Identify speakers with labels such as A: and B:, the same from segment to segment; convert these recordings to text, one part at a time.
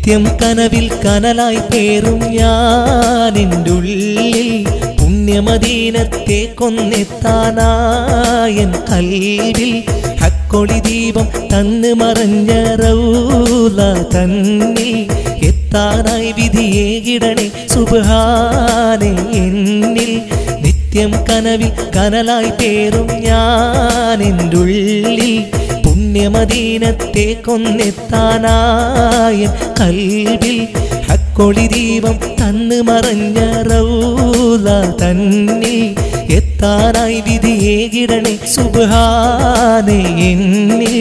A: നിത്യം കനവിൽ കനലായി പേറും ഞാൻ എൻ്റെ ഉള്ളിൽ പുണ്യമദീനത്തെ കൊന്നെത്താനായൻ കൽവിൽ ഹക്കൊളി ദീപം തന്ന് മറഞ്ഞ റൗല തന്നിൽ എത്താനായി വിധിയേകിടണേ സുബാനെ എന്നിൽ നിത്യം കനവിൽ കനലായി പേറും ഞാൻ എൻ്റെ ഉള്ളിൽ പുണ്യമദീനത്തെ കൊന്നെത്താനായ കൽവിൽ ഹക്കൊളി ദീപം തന്ന് മറഞ്ഞ റൗല തന്നിൽ എത്താനായി വിധിയേകിടണേ സുബാനെ എന്നിൽ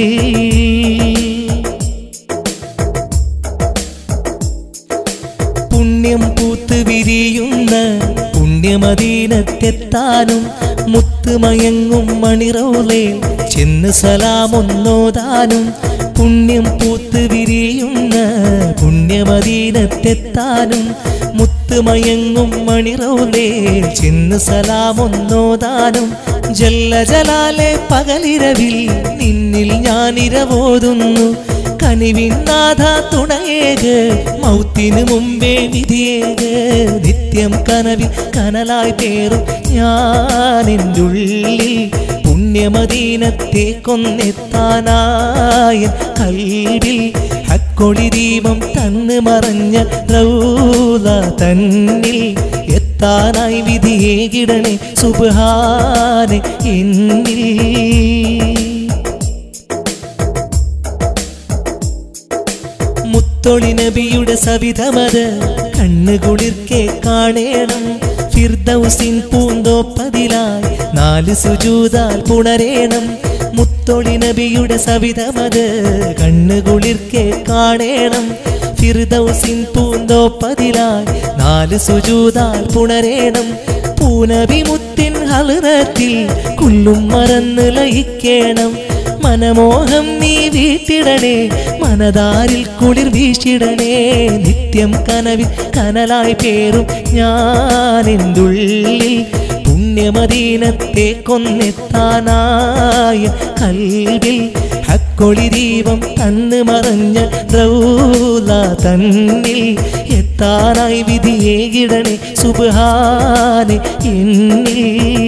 A: പുണ്യം പൂത്ത് വിരിയുന്ന പുണ്യമദീനത്തെത്താനും മുത്തുമയങ്ങും മണിറൗലേ ചെന്ന് സലാമൊന്നോതാനും പുണ്യം പൂത്ത് വിരിയുന്ന പുണ്യമദീനത്തെത്താനും മുത്തുമയങ്ങും മണിറൗലേ ചെന്ന് സലാമൊന്നോതാനും ജല്ല ജലാലെ പകലിരവിൽ നിന്നിൽ ഞാനിരവോതുന്നു കനിവിന്നാഥ തുണയേക് മൗത്തിന് മുമ്പേ വിധിയേക് നിത്യം കനവിൽ കനലായി പേറും ഞാൻ എൻ്റെ ഉള്ളിൽ പുണ്യമദീനത്തെ കൊന്നെത്താനായ കൽവിൽ ഹക്കൊളി ദീപം തന്ന് മറഞ്ഞ റൗല തന്നിൽ എത്താനായി വിധിയേകിടണേ സുബാനെ എന്നിൽ മുത്തൊളി നബിയുടെ സവിധമത് കണ്ണുകുളിർക്കെ കാണേണം ഫിർദൗസിൻ പൂന്തോപ്പതിലായി നാല് സുജൂതാൽ പുണരേണം മുത്തൊളി നബിയുടെ സവിധമത് കണ്ണുകുളിർക്കെ കാണേണം ഫിർദൗസിൻ പൂന്തോപ്പതിലായി നാല് സുജൂതാൽ പുണരേണം പൂനബി മുത്തിൻ ഹലറത്തിൽ കുല്ലും മറന്ന് ലയിക്കേണം മനമോഹം നീ വീട്ടിടണേ മനതാരിൽ കുളിർ വീശിടണേ നിത്യം കനവിൽ കനലായി പേറും ഞാൻ എന്തുള്ളിൽ പുണ്യമദീനത്തെ കൊന്നെത്താനായ കൽവിൽ ഹക്കൊളി ദീപം തന്ന് മറഞ്ഞ റൗല തന്നിൽ എത്താനായി വിധിയേകിടണേ സുബാനെ എന്നിൽ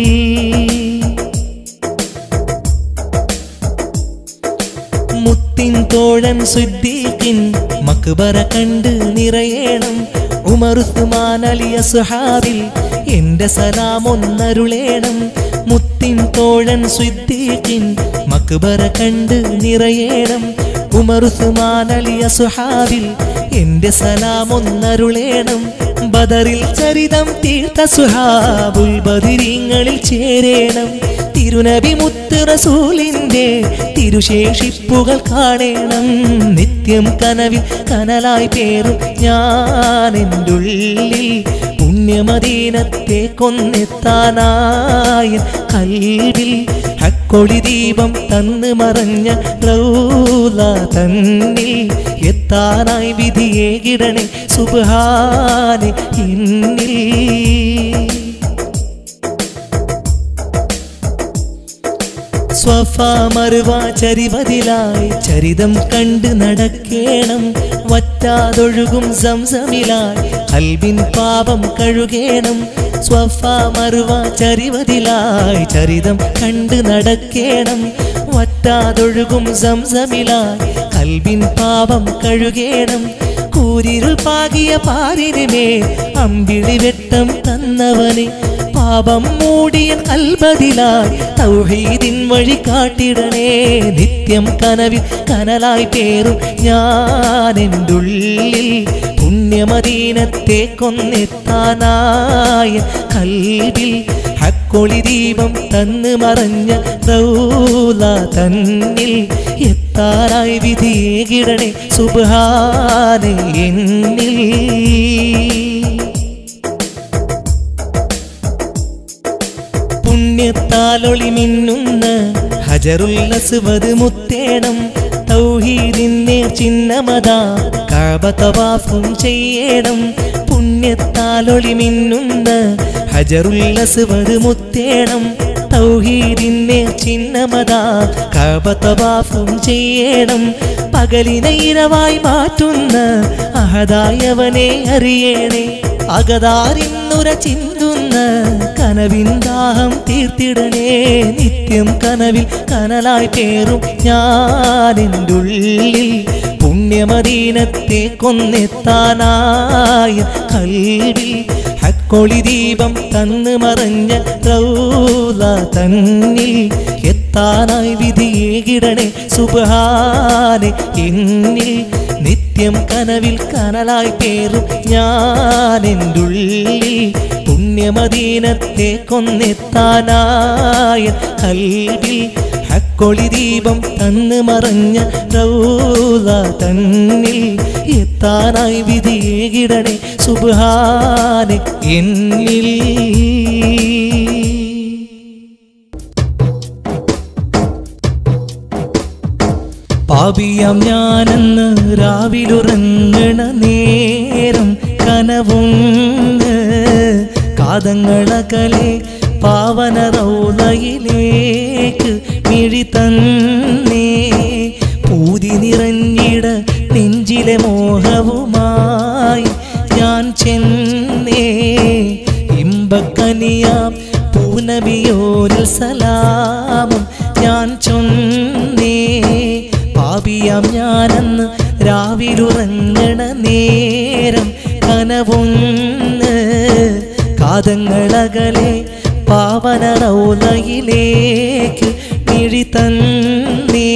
A: മുത്തിൻ തോഴൻ സുദ്ദീഖിൻ മക്ബറ കണ്ട് നിറയേണം ഉമറുസ്മാൻ അലിയ സുഹാബിൽ എന്റെ സലാം ഒന്നരുളേണം മുത്തിൻ തോഴൻ സുദ്ദീഖിൻ മക്ബറ കണ്ട് നിറയേണം ഉമറുസ്മാൻ അലിയ സുഹാബിൽ എന്റെ സലാം ഒന്നരുളേണം ബദറിൽ ചരിതം തീർത്ത സുഹാബുൽ ബദിരിങ്ങളിൽ ചേരേണം തിരുനബി മുത്ത് റസൂലിന്റെ തിരുശേഷിപ്പുകൾ കാണേണം നിത്യം കനവിൽ കനലായി പേറും ഞാൻ എൻ്റെ ഉള്ളിൽ പുണ്യമദീനത്തെ കൊന്നെത്താനായ കൽവിൽ ഹക്കൊളി ദീപം തന്ന് മറഞ്ഞ റൗല തന്നിൽ എത്താനായി വിധിയേകിടണേ സുബാനെ എന്നിൽ സ്വഫ മറുവ ചരിവതിലായി ചരിതം കണ്ട് നടക്കേണം വറ്റാതൊഴുകും സംസമിലായി കൽബിൻ പാപം കഴുകേണം സ്വഫ മറുവ ചരിവതിലായി ചരിതം കണ്ട് നടക്കേണം വറ്റാതൊഴുകും സംസമിലായി കൽബിൻ പാപം കഴുകേണം കൂരിരുൾ പാകിയ പാരിനുമേ അമ്പിളി വെട്ടം തന്നവനെ പാപം മൂടിയ കൽബതിലായി തൗഹീദിൻ വഴി കാട്ടിടണേ നിത്യം കനവിൽ കനലായി പേറും ഞാൻ എൻ്റെ ഉള്ളിൽ പുണ്യമദീനത്തെ കൊന്നെത്താനായ കൽവിൽ ഹക്കൊളി ദീപം തന്ന് മറഞ്ഞ റൗല തന്നിൽ എത്താറായി വിധിയേകിടണേ സുബാനെ എന്നിൽ പുണ്യത്താലൊളി മിന്നുന്ന ഹജറുല്ലസുവത് മുത്തേണം തൗഹീദിന്റെ ചിഹ്നമതാ കാബ തവാഫും ചെയ്യണം പുണ്യത്താലൊളി മിന്നുന്ന ഹജറുല്ലസുവത് മുത്തേണം തൗഹീദിന്റെ ചിഹ്നമതാ കബത്തവാഫും ചെയ്യണം പകലിനെ ഇരവായി മാറ്റുന്ന അഹദായവനെ അറിയണേ അകതാരിന്നുര ചിന്തുന്ന കനവിൻ ദാഹം തീർത്തിടണേ നിത്യം കനവിൽ കനലായി പേറും ഞാനെൻ്റെ ഉള്ളിൽ പുണ്യമദീനത്തെ കൊന്നെത്താനായ കൽവിൽ ഹക്കൊളി ദീപം തന്ന് മറഞ്ഞ റൗല തന്നിൽ എത്താനായി വിധിയേകിടണേ സുബഹാനെ എന്നിൽ നിത്യം കനവിൽ കനലായി പേറും ഞാൻ എൻ്റെ ഉള്ളിൽ പുണ്യമദീനത്തെ കൊന്നെത്താനായ കൽവിൽ ഹക്കൊളി ദീപം തന്ന് മറഞ്ഞ റൗല തന്നിൽ എത്താനായി വിധിയേകിടണേ സുബഹാനെ എന്നിൽ പാപിയാം ഞാനെന്ന് രാവിലുറങ്ങണ നേരം കനവുണ്ട് കാതങ്ങളകലെ പാവന റൗലയിലേക്ക് മിഴി തന്നേ പൂതി നിറഞ്ഞിട നെഞ്ചിലെ മോഹവുമായി ഞാൻ ചെന്നേ ഇമ്പക്കനിയാം പൂനബിയോരിൽ സലാമും ഞാൻ ചൊന്നേ പാപിയാം ഞാനെന്ന് രാവിലുറങ്ങണ നേരം കനവൊന്ന് കാതങ്ങളകലെ പാവന റൗലയിലേക്ക് മിഴി തന്നേ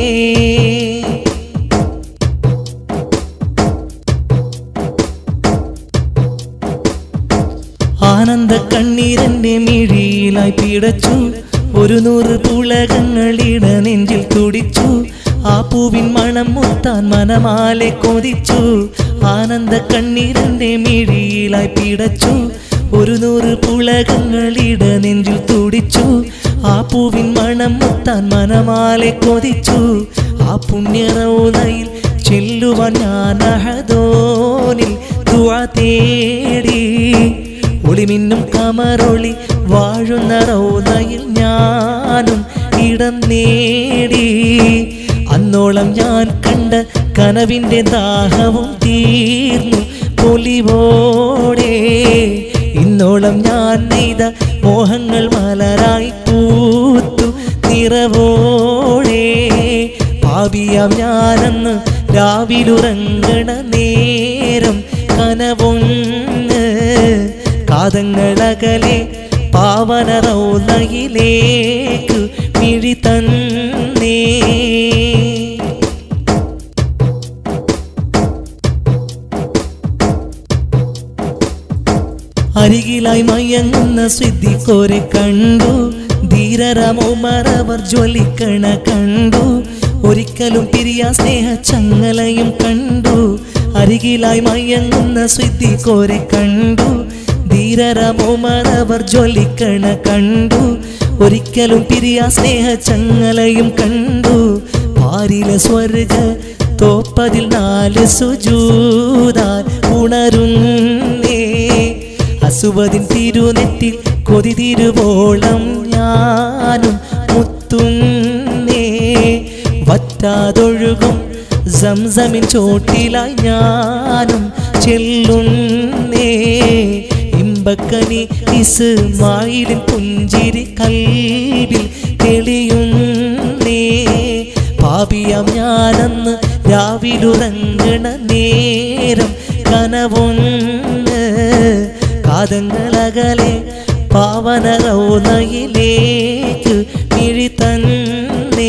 A: ആനന്ദ കണ്ണീരന്റെ മിഴിയിലായി പിടച്ചു ഒരു നൂറ് പുളകങ്ങളിട നെഞ്ചിൽ തുടിച്ചു ആ പൂവിൻ മണം മുത്താൻ മനമാലെ കൊതിച്ചു ആനന്ദ കണ്ണീരന്റെ മിഴിയിലായി പിടച്ചു ഒരു നൂറ് പുളകങ്ങളിട നെഞ്ചിൽ തുടിച്ചു ആ പൂവിൻ മണം മുത്താൻ മനമാലെ കൊതിച്ചു ആ പുണ്യറൗലയിൽ ചെല്ലുവാൻ ഞാൻ അഹദോനിൽ ദുആ തേടി ഒളിമിന്നും കമറൊളി വാഴുന്ന റൗലയിൽ ഞാനും ഇടം നേടി അന്നോളം ഞാൻ കണ്ട കനവിൻ്റെ ദാഹവും തീർന്നു പൊലിവോടെ ഇന്നോളം ഞാൻ നെയ്ത മോഹങ്ങൾ മലരായി പൂത്തു നിറവോടെ പാപിയാം ഞാനെന്ന് രാവിലുറങ്ങണ നേരം കനവൊന്ന് കാതങ്ങളകലെ പാവന റൗലയിലേക്ക് മിഴി തന്നേ അരികിലായി മയങ്ങുന്ന സിദ്ധിക്കോരെ കണ്ടു ധീരരമോമറവർ ജ്വലിക്കണ കണ്ടു ഒരിക്കലും പിരിയ സ്നേഹ ചങ്ങലയും കണ്ടു അരികിലായി മയങ്ങുന്ന സിദ്ധിക്കോരെ കണ്ടു ധീരരമോമറവർ ജ്വലിക്കണ കണ്ടു ഒരിക്കലും പിരിയ സ്നേഹ ചങ്ങലയും കണ്ടു പാരിലെ സ്വർഗ തോപ്പതിൽ നാല് സുജൂതാൻ ഉണരുന്നേ അസുവതിൻ തിരുനെറ്റിൽ കൊതി തിരുവോളം ഞാനും മുത്തുന്നേ വറ്റാതൊഴുകും സംസമിൻ ചോട്ടിലായി ഞാനും ചെല്ലുന്നേ ഇമ്പക്കനി ഇസ്മായിലിൻ പുഞ്ചിരി കൽവിൽ തെളിയുന്നേ പാപിയാം ഞാനെന്ന് രാവിലുറങ്ങണ നേരം കനവൊന്ന് കാതങ്ങളകലെ പാവന റൗലയിലേക്ക് മിഴി തന്നേ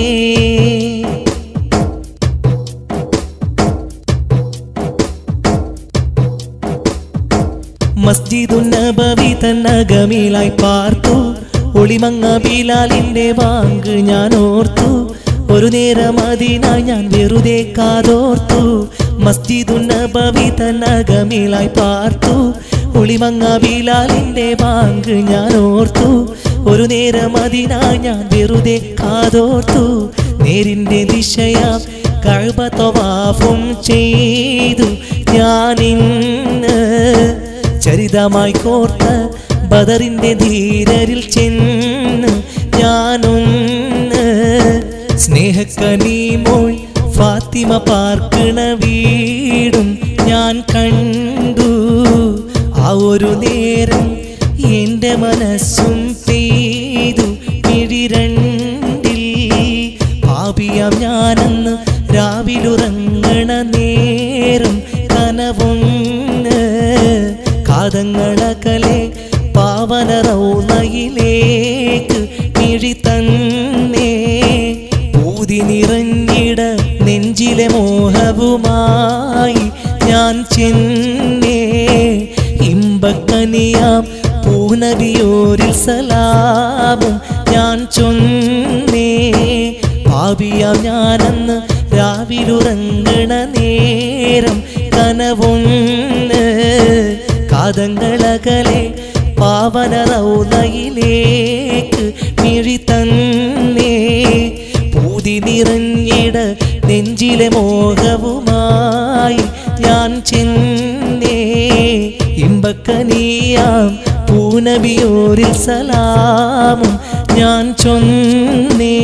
A: മസ്ജിദു നബവി തന്നകമിലായി പാർത്തു ഒളിമങ്ങ ബിലാലിന്റെ വാങ്ക് ഞാൻ ഓർത്തു ഒരു നേരം അതിനായി ഞാൻ വെറുതെ കാതോർത്തു മസ്ജിദു നബവി തന്നകമിലായി പാർത്തു ഒളിമങ്ങ ബിലാലിന്റെ വാങ്ക് ഞാൻ ഓർത്തു ഒരു നേരം അതിനായി ഞാൻ വെറുതെ കാതോർത്തു നേരിന്റെ ദിശയാം കഴബ തവാഫും ചെയ്തു ഞാനിന്ന് ചരിതമായി കോർത്ത ബദറിന്റെ ധീരരിൽ ചെന്ന് ഞാനൊന്ന് സ്നേഹക്കനീമോൾ ഫാത്തിമ പാർക്കണ വീടും ഞാൻ കണ്ടു ആ ഒരു നേരം എന്റെ മനസ്സും പെയ്തു മിഴിരണ്ടിൽ പാപിയാം ഞാനെന്ന് രാവിലുറങ്ങണ നേരം കനവൊന്ന് കാതങ്ങളകലെ പാവന റൗനയിലേക്ക് മിഴി തന്നേ ഊതി നിറഞ്ഞിട നെഞ്ചിലെ മോഹവുമായി ഞാൻ ചെന്നേ ഇമ്പക്കനിയാം പൂനബിയോരിൽ സലാമും ഞാൻ ചൊന്നേ പാപിയാം ഞാനെന്ന് രാവിലുറങ്ങണ നേരം കനവൊന്ന് കാതങ്ങളകലെ പാവന റൗനയിലേക്ക് മിഴി തന്നേ പൂതി നിറഞ്ഞിട നെഞ്ചിലെ മോഹവുമായി ഞാൻ ചെന്നേ ഇമ്പക്കനിയാം പൂനബിയോരിൽ സലാമും ഞാൻ ചൊന്നേ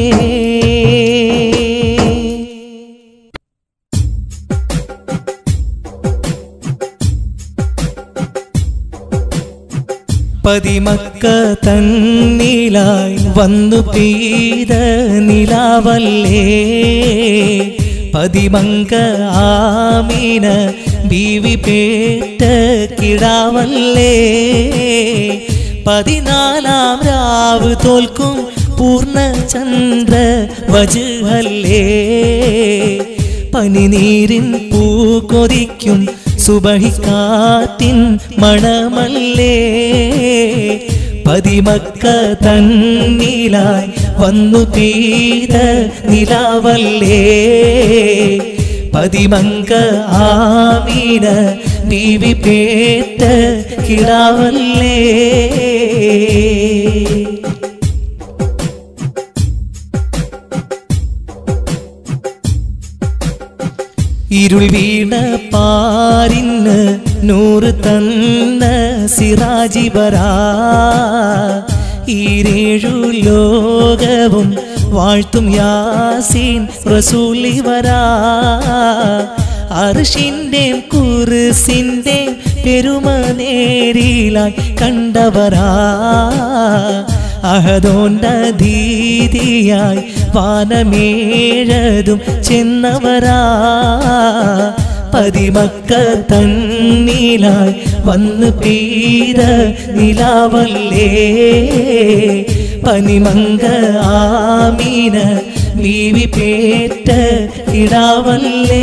A: പതിമക്ക തന്നിലായി വന്നു പെയ്ത നിലാവല്ലേ പതിമങ്ക ആമീന ബീവി പേട്ട കിടാവല്ലേ പതിനാലാം രാവ് തോൽക്കും പൂർണ്ണചന്ദ്ര വജുഹല്ലേ പനിനീരിൻ പൂ കൊതിക്കും സുബഹിക്കാറ്റിൻ മണമല്ലേ പതിമക്ക തന്നിലായി വന്നു പെയ്ത നിലാവല്ലേ പതിമങ്ക ആമീന ബീവി പേട്ട കിടാവല്ലേ ഇരുൾ വീണ പാരിന് നൂറ് തന്ന സിറാജിബരാ ഈരേഴു ലോകവും വാഴ്ത്തും യാസീൻ റസൂലിവരാ അർഷിൻ്റെ കുറിസിൻ്റെ പെരുമ നേരിലായി കണ്ടവരാ അഹദോണ്ടീതിയായി വാനമേഴതും ചെന്നവരാ പതിമക്ക തന്നിലായി വന്ന് പെയ്ത നിലാവല്ലേ പനിമങ്ക ആമീന ബീവി പേറ്റ ഇടാവല്ലേ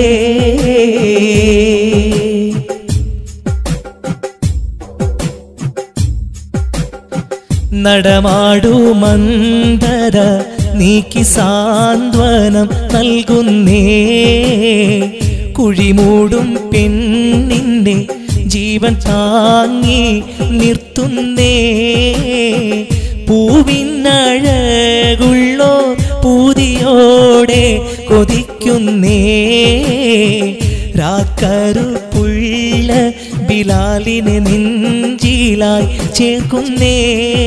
A: നടമാടു മന്ദര നീക്കി സാന്ത്വനം നൽകുന്നേ കുഴിമൂടും പെണ്ണിൻ്റെ ജീവൻ താങ്ങി നിർത്തുന്നേ പൂവിനഴകുള്ളോ പൂതിയോടെ കൊതിക്കുന്നേ രാക്കരു പുള്ള ബിലാലിനെ നെഞ്ചിലായി ചേർക്കുന്നേ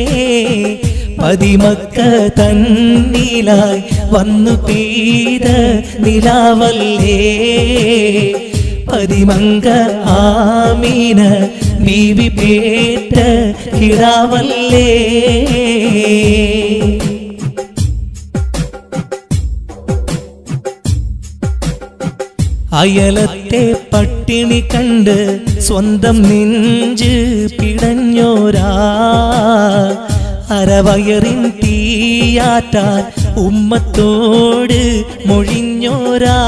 A: പതിമക്ക തന്നിലായി വന്നു പെയ്ത നിലാവല്ലേ പതിമങ്ക ആമീന ബീവി പേട്ട കിടാവല്ലേ അയലത്തെ പട്ടിണി കണ്ട് സ്വന്തം നെഞ്ച് പിടഞ്ഞോരാ അരവയറിൻ തീയാറ്റാൻ ഉമ്മത്തോട് മൊഴിഞ്ഞോരാ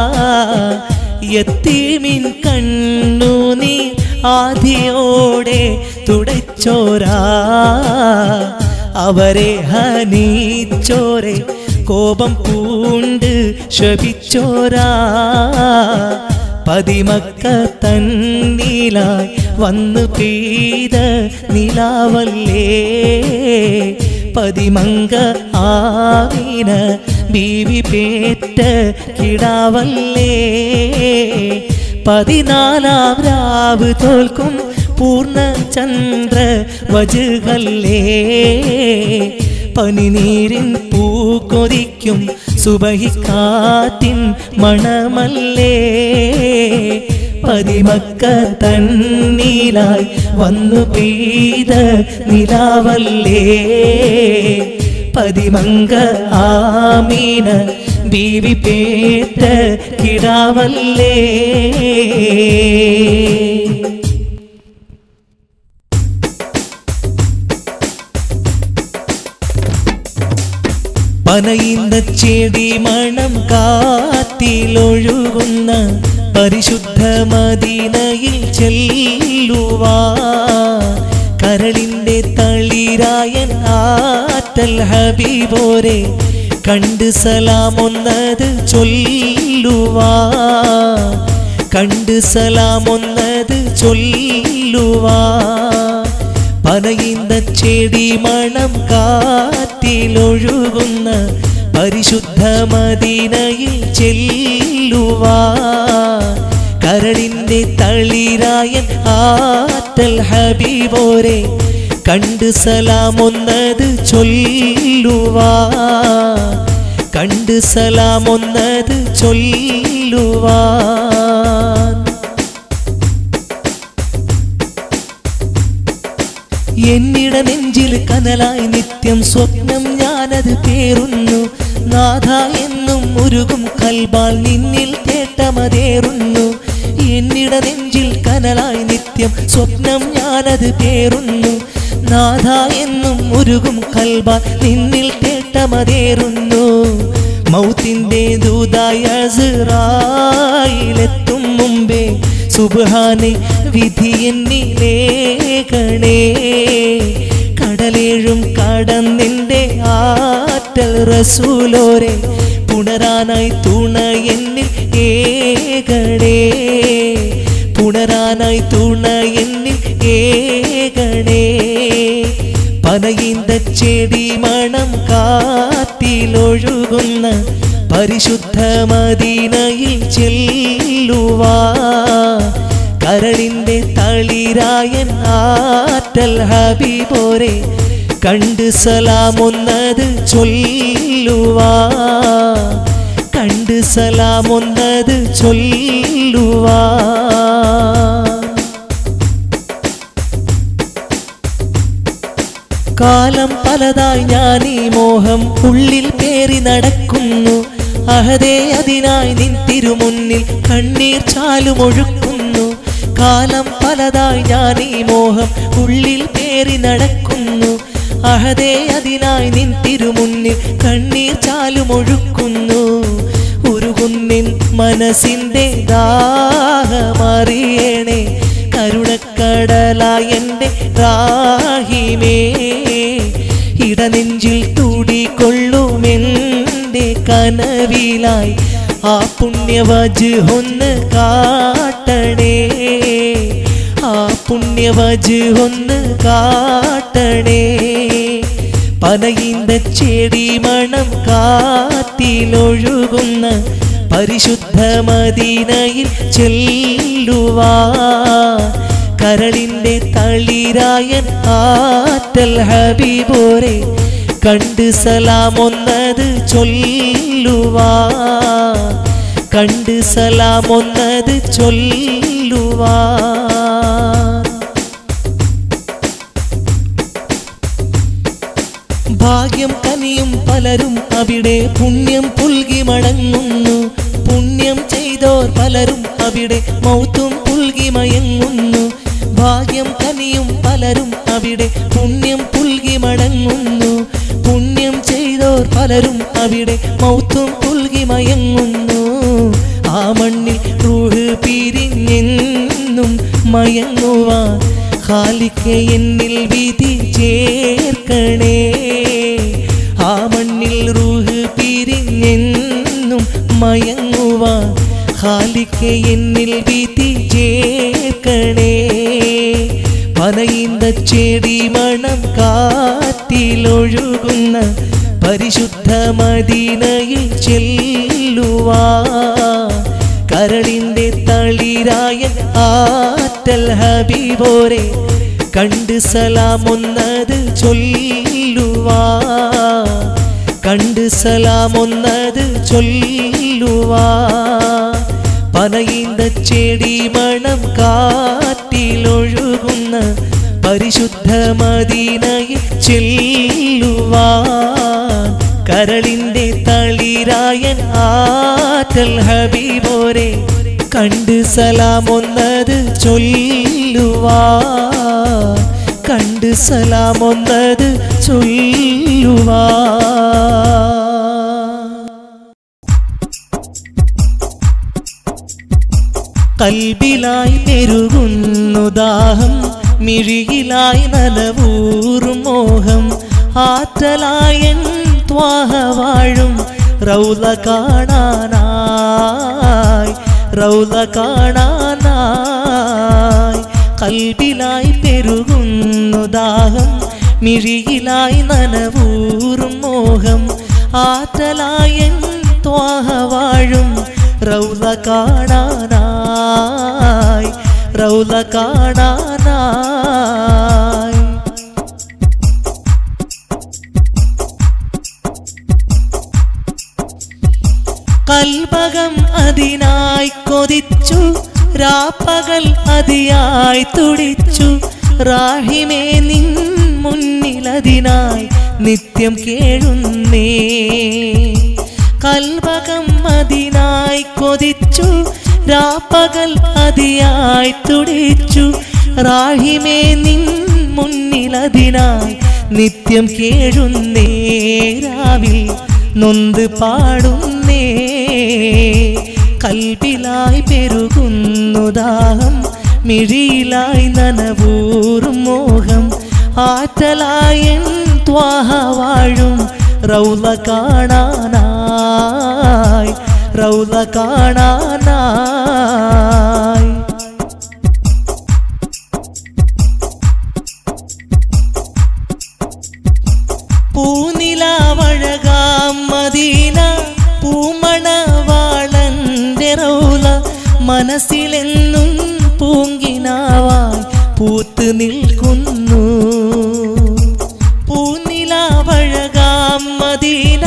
A: എത്തീമിൻ കണ്ണു നീ ആദിയോടെ തുടച്ചോരാ അവരെ ഹനീച്ചോരെ കോപം പൂണ്ട് ശപിച്ചോരാ പതിമക്ക തന്നിലായി വന്നു പെയ്ത നിലാവല്ലേ പതിമങ്ക ആവിന ബീവി പേറ്റ കിടാവല്ലേ പതിനാലാം രാവ് തോൽക്കും പൂർണ്ണചന്ദ്ര വജുകല്ലേ പനിനീരിൻ പൂക്കൊതിക്കും സുബഹിക്കാറ്റിൻ മണമല്ലേ പതിമക്ക തന്നീലായി വന്നു പെയ്ത നിലാവല്ലേ പതിമങ്ക ആമീന ബീവി പേറ്റ കിടാവല്ലേ പനയിന്ന ചെടി മണം കാത്തിലൊഴുകുന്ന പരിശുദ്ധ മദീനയിൽ ചെല്ലുവാ കരളിന്റെ തളിരായൻ ആറ്റൽ ഹബീബോരെ കണ്ട് സലാമൊന്നത് ചൊല്ലുവാ കണ്ട് സലാമൊന്നത് ചൊല്ലുവാ പനയിന്ത ചെടി മണം കാറ്റിലൊഴുകുന്ന പരിശുദ്ധ മദീനയിൽ ചെല്ലുവാ കരളിന്റെ തളിരായൻ ആറ്റൽ ഹബീബോരെ കണ്ട് സലാമൊന്നത് ചൊല്ലുവാ കണ്ട് സലാമൊന്നത് ചൊല്ലുവാ എന്നിട നെഞ്ചിൽ കനലായി നിത്യം സ്വപ്നം ഞാനത് പേറുന്നു നാഥ എന്നും ഉരുകും കൽബാൽ നിന്നിൽ തേട്ടമതേറുന്നു എന്നിട നെഞ്ചിൽ കനലായി നിത്യം സ്വപ്നം ഞാനത് പേറുന്നു നാഥ എന്നും ഉരുകും കൽബാൽ നിന്നിൽ തേട്ടമതേറുന്നു മൗത്തിൻ്റെ ദൂതായ സിറായിലെത്തും മുമ്പേ സുബാനെ വിധി എന്നിലേക്കണേ കടലേഴും കടന്നിൻ്റെ ആറ്റൽ റസൂലോരെ പുണരാനായി തുണ എന്നിൽ ഏകണേ പുണരാനായി തുണ എന്നിൽ ഏകണേ പനയിന്ത ചെടി മണം കാത്തിലൊഴുകുന്ന പരിശുദ്ധ മദീനയിൽ ചെല്ലുവാ കരളിന്റെ തളിരായൻ ആറ്റൽ ഹബീബോരെ കണ്ട് സലാമൊന്നത് ചൊല്ലുവാ കണ്ട് സലാമൊന്നത് ചൊല്ലുവാ കാലം പലതായി ഞാൻ ഈ മോഹം ഉള്ളിൽ പേറി നടക്കുന്നു അഹദേ അതിനായി നിൻ തിരുമുന്നിൽ കണ്ണീർ ചാലുമൊഴുക്കുന്നു കാലം പലതായി ഞാൻ ഈ മോഹം ഉള്ളിൽ പേറി നടക്കുന്നു അഹദേ അതിനായി നിൻ തിരുമുന്നിൽ കണ്ണീർ ചാലുമൊഴുക്കുന്നു ഉരുകുന്നിൻ മനസ്സിൻ്റെ ദാഹമറിയണേ കരുണക്കടലായ എൻ്റെ റാഹിമേ ഇടനെഞ്ചിൽ തൂടിക്കൊള്ളുമെൻ്റെ കനവിലായി ആ പുണ്യവജ് ഒന്ന് കാട്ടണേ ആ പുണ്യവജ് ഒന്ന് കാട്ടണേ പനയിന്ത ചെടി മണം കാത്തിലൊഴുകുന്ന പരിശുദ്ധ മദീനയിൽ ചെല്ലുവാ കരളിന്റെ തളിരായൻ ആറ്റൽ ഹബീബോരെ കണ്ട് സലാമൊന്നത് ചൊല്ലുവാ കണ്ട് സലാമൊന്നത് ചൊല്ലുവാ ഭാഗ്യം കനിയും പലരും അവിടെ പുണ്യം പുൽകി മടങ്ങുന്നു പുണ്യം ചെയ്തോർ പലരും അവിടെ മൗത്തും പുൽകി മയങ്ങുന്നു ഭാഗ്യം കനിയും പലരും അവിടെ പുണ്യം പുൽകി മടങ്ങുന്നു പുണ്യം ചെയ്തോർ പലരും അവിടെ മൗത്തും പുൽകി മയങ്ങുന്നു ആ മണ്ണിൽ റൂഹ് പിരിഞ്ഞെന്നും മയങ്ങുവാൻ ഖാലിക്ക് എന്നിൽ വിധി ചേർക്കണേ ആ മണ്ണിൽ റൂഹ് പിരിഞ്ഞെന്നും മയങ്ങുവാൻ ഖാലിക്ക് എന്നിൽ വിധി ചേർക്കണേ പനയിന്ത ചെടി മണം കാറ്റിലൊഴുകുന്ന പരിശുദ്ധ മദീനയിൽ ചെല്ലുവാ കരളിന്റെ തളിരായ ആറ്റൽ ആറ്റൽ ഹബീബോരെ കണ്ട് സലാമൊന്നത് ചൊല്ലുവാ കണ്ട് സലാമൊന്നത് ചൊല്ലുവാ പനയിന്ത ചെടി മണം കാറ്റിലൊഴുകുന്ന പരിശുദ്ധ മദീനയിൽ ചെല്ലുവാൻ കരളിന്റെ തളിരായൻ ആറ്റൽ ഹബീബോരെ കണ്ട് സലാമൊന്നത് ചൊല്ലുവാ കണ്ട് സലാമൊന്നത് ചൊല്ലുവാ കൽബിലായി പെരുകുന്നു ദാഹം മിഴിയിലായി നലവൂറും മോഹം ആറ്റലായൻ ത്വാഹ വാഴും റൗല കാണാനായി റൗല കാണാനായി കൽബിലായി പെരുകുന്നു ദാഹം മിഴിയിലായി നനവൂറും മോഹം ആറ്റലായൻ ത്വാഹ വാഴും റൗല കാണാനായി റൗല കാണാനായി കൽപകം അതിനായി കൊതിച്ചു രാപ്പകൽ അതിയായി തുടിച്ചു റാഹിമേ നിൻ മുന്നിലതിനായി നിത്യം കേഴുന്നേ കൽപകം അതിനായി കൊതിച്ചു രാപ്പകൽ അതിയായി തുടിച്ചു റാഹിമേ നിൻ മുന്നിലതിനായി നിത്യം കേഴുന്നേ രാവിൽ നൊന്ത് പാടുന്നേ കൽബിലായി പെരുകുന്നു ദാഹം മിഴിയിലായി നനവൂറും മോഹം ആറ്റലായൻ ത്വാഹ വാഴും റൗല കാണാനായി റൗല കാണാനായി പൂനിലാവഴകാം മദീന പൂമണവാളന്റെ റൗല മനസ്സിലെന്നും പൂങ്കിനാവായി പൂത്ത് നിൽക്കുന്നു പൂനിലാവഴകാം മദീന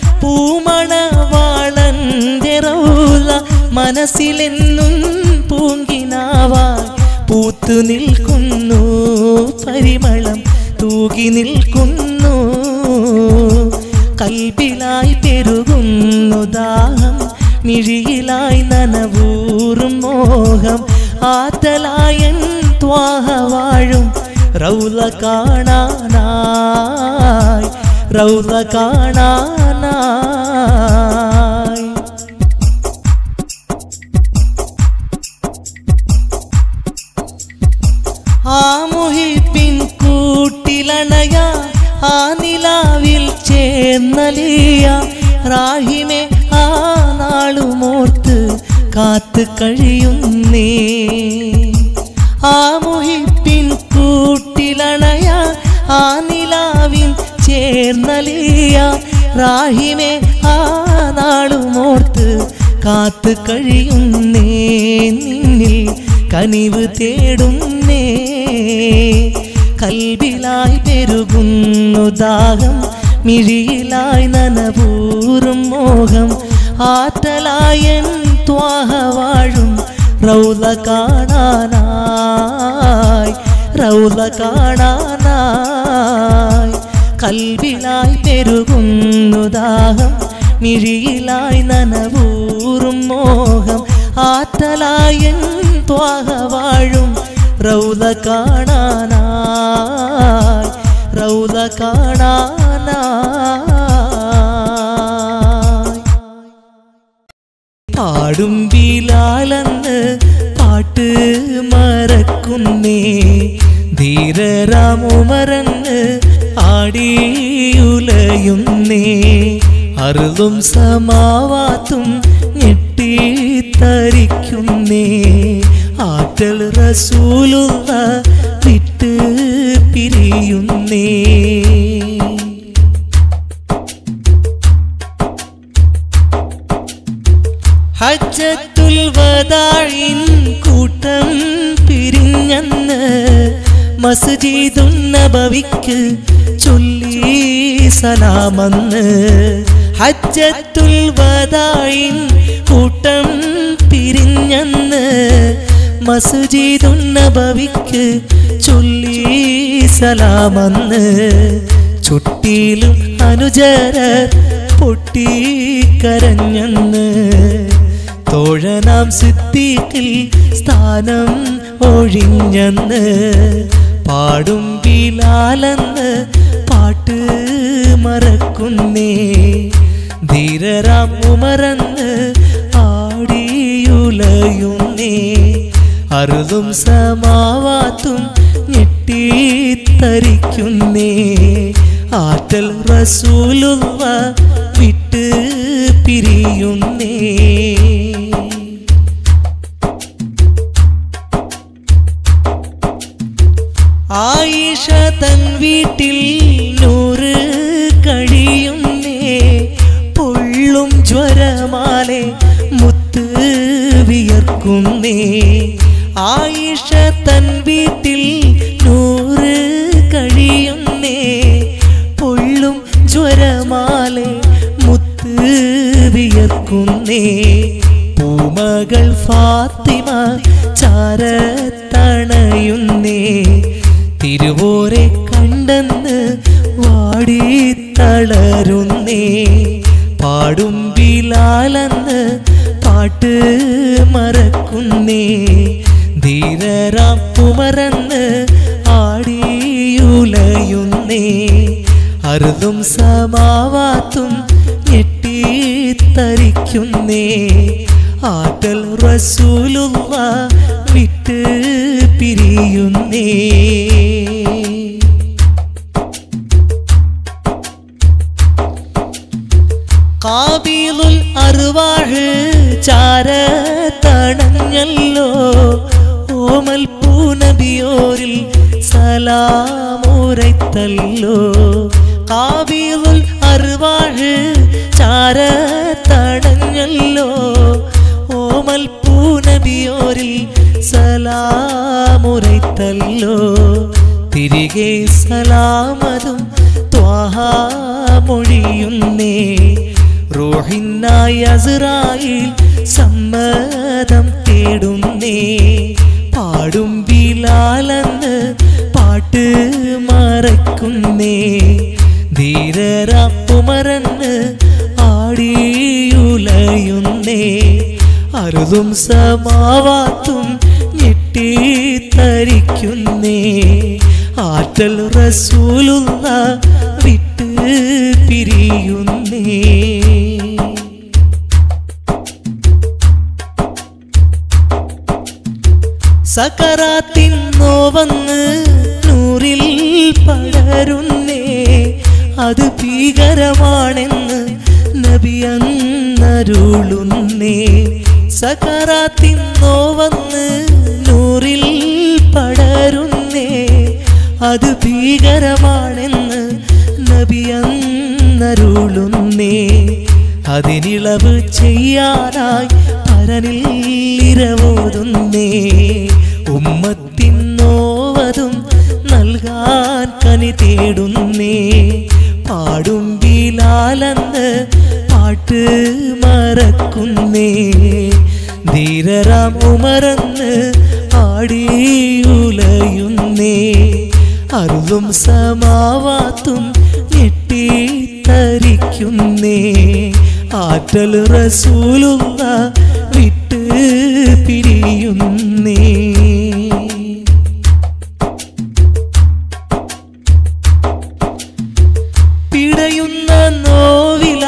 A: പൂമണവാളന്റെ റൗല മനസ്സിലെന്നും പൂങ്കിനാവായി പൂത്തു നിൽക്കുന്നു പരിമളം തൂകി നിൽക്കുന്നു കൽബിലായി പെരുകുന്നു ദാഹം മിഴിയിലായി നനവൂറും മോഹം ആത്തലായൻ ത്വാഹ വാഴും റൗല കാണാനായി റൗല കാണാനായി ആ മുഹിപ്പിൻ കൂട്ടിലണയ ആ നിലാവിൽ ചേർന്നലിയ റാഹിമെ ആ നാളുമോർത്ത് കാത്ത് കഴിയുന്നേ ആ മുഹിപ്പിൻ കൂട്ടിലണയ ആ നിലാവിൽ ചേർന്നലിയ റാഹിമെ ആ നാളുമോർത്ത് കാത്ത് കഴിയുന്നേ നിന്നിൽ കനിവ് തേടുന്നേ കൽബിലായി പെരുകുന്നു ദാഹം മിഴിയിലായി നനപൂറും മോഹം ആറ്റലായൻ ത്വാഹ വാഴും റൗല കാണാനായി റൗല കാണാനായി കൽബിലായി പെരുകുന്നു ദാഹം മിഴിയിലായി നനവൂറും മോഹം ആറ്റലായൻ ത്വാഹ വാഴും റൗല കാണാനായി റൗല കാണാനായി പാടും ബിലാലെന്ന് പാട്ട് മറക്കുന്നേ ധീരരാമുമരന്ന് ആടിയുലയുന്നേ അറുതും സമാവാത്തും ഞെട്ടിത്തരിക്കുന്നേ ആറ്റൽ റസൂലുള്ള വിട്ട് പിരിയുന്നേ ഹജ്ജത്തുൽ വദാഇൻ കൂട്ടം പിരിഞ്ഞ പിരിഞ്ഞന്ന് മസ്ജിദുന്നബവിക്ക് ചൊല്ലി സലാമന്ന് ഹജ്ജത്തുൽ വദായിൻ കൂട്ടം പിരിഞ്ഞന്ന് മസ്ജിദുന്നബവിക്ക് ചൊല്ലി സലാമന്ന് ചുട്ടിയിലും അനുചര പൊട്ടിക്കരഞ്ഞെന്ന് തോഴനാം സിദ്ദീഖിൽ സ്ഥാനം ഒഴിഞ്ഞെന്ന് പാടും ബിലാലെന്ന് പാട്ട് മറക്കുന്നേ ധീരരാം ഉമറന്ന് ആടിയുലയുന്നേ അറുതും സമാവാത്തും ഞെട്ടിത്തരിക്കുന്നേ ആറ്റൽ റസൂലുള്ള വിട്ട് പിരിയുന്നേ ആയിഷ തൻ വീട്ടിൽ നൂറ് കഴിയുന്നേ പൊള്ളും ജ്വരമാലെ മുത്ത് വിയർക്കുന്നേ ആയിഷ തൻ വീട്ടിൽ നൂറ് കഴിയുന്നേ പൊള്ളും ജ്വരമാലെ മുത്ത് വിയർക്കുന്നേ പൂമകൾ ഫാത്തിമ ചാരത്തണയുന്നേ തിരുവോരെ കണ്ടെന്ന് വാടി തളരുന്നേ പാടും ബിലാലെന്ന് പാട്ട് മറക്കുന്നേ ധീരരാം കുമരന്ന് ആടിയുലയുന്നേ അറുതും സമാവാത്തും ഞെട്ടിത്തരിക്കുന്നേ ആറ്റൽ റസൂലുള്ള വിട്ട് പിരിയുന്നേ കാബീലുൽ അറുവാഴ് ചാര തണഞ്ഞല്ലോ ഓമൽ പൂനബിയോരിൽ സലാമുരത്തല്ലോ കാബീലുൽ അറുവാഴ് ചാര തണഞ്ഞല്ലോ ഓമൽ പൂനബിയോരിൽ സലാമുരത്തല്ലോ തിരികെ സലാമതും ത്വാഹാമൊഴിയുന്നേ റോഹിന്നായി അസുറായിൽ സമ്മതം തേടുന്നേ പാടും ബിലാലെന്ന് പാട്ട് മറക്കുന്നേ ധീരരാപ്പുമറന്ന് ആടിയുലയുന്നേ അറുതും സമാവാത്തും ഞെട്ടിത്തരിക്കുന്നേ ആറ്റൽ റസൂലുള്ള വിട്ട് പിരിയുന്നേ സകറാത്തിൻ നോവന്ന് നൂറിൽ പടരുന്നേ അത് ഭീകരമാണെന്ന് നബിയന്നരുളുന്നേ സകറാത്തിൻ നോവന്ന് നൂറിൽ പടരുന്നേ അത് ഭീകരമാണെന്ന് നബിയന്നരുളുന്നേ അതിനിളവ് ചെയ്യാനായി പരനിൽ ഇരവോതുന്നേ ഉമ്മത്തിൻ നോവതും നൽകാൻ കനി തേടുന്നേ പാടും ബിലാലെന്ന് പാട്ട് മറക്കുന്നേ ധീരരാം ഉമറന്ന് ആടിയുലയുന്നേ അറുതും സമാവാത്തും ഞെട്ടിത്തരിക്കുന്നേ ആറ്റൽ റസൂലുള്ള വിട്ട് പിരിയുന്നേ പിടയുന്ന നോവില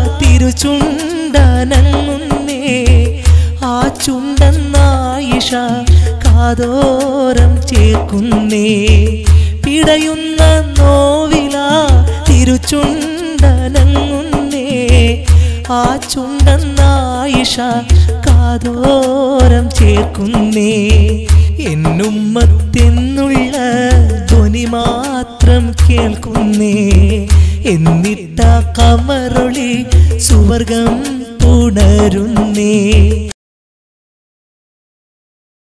A: തിരുചുണ്ടനങ്ങുന്നേ ആ ചുണ്ടെന്നായിഷ കാതോരം ചേർക്കുന്നേ പിടയുന്ന നോവില തിരുചുണ്ടനങ്ങുന്നേ ആ ചുണ്ടെന്നായിഷ കാതോരം ചേർക്കുന്നേ എന്നുമ്മത്തെന്നുള്ള ധ്വനി മാത്രം കേൾക്കുന്നേ എന്നിട്ട കമറൊളി സുവർഗം പുണരുന്നേ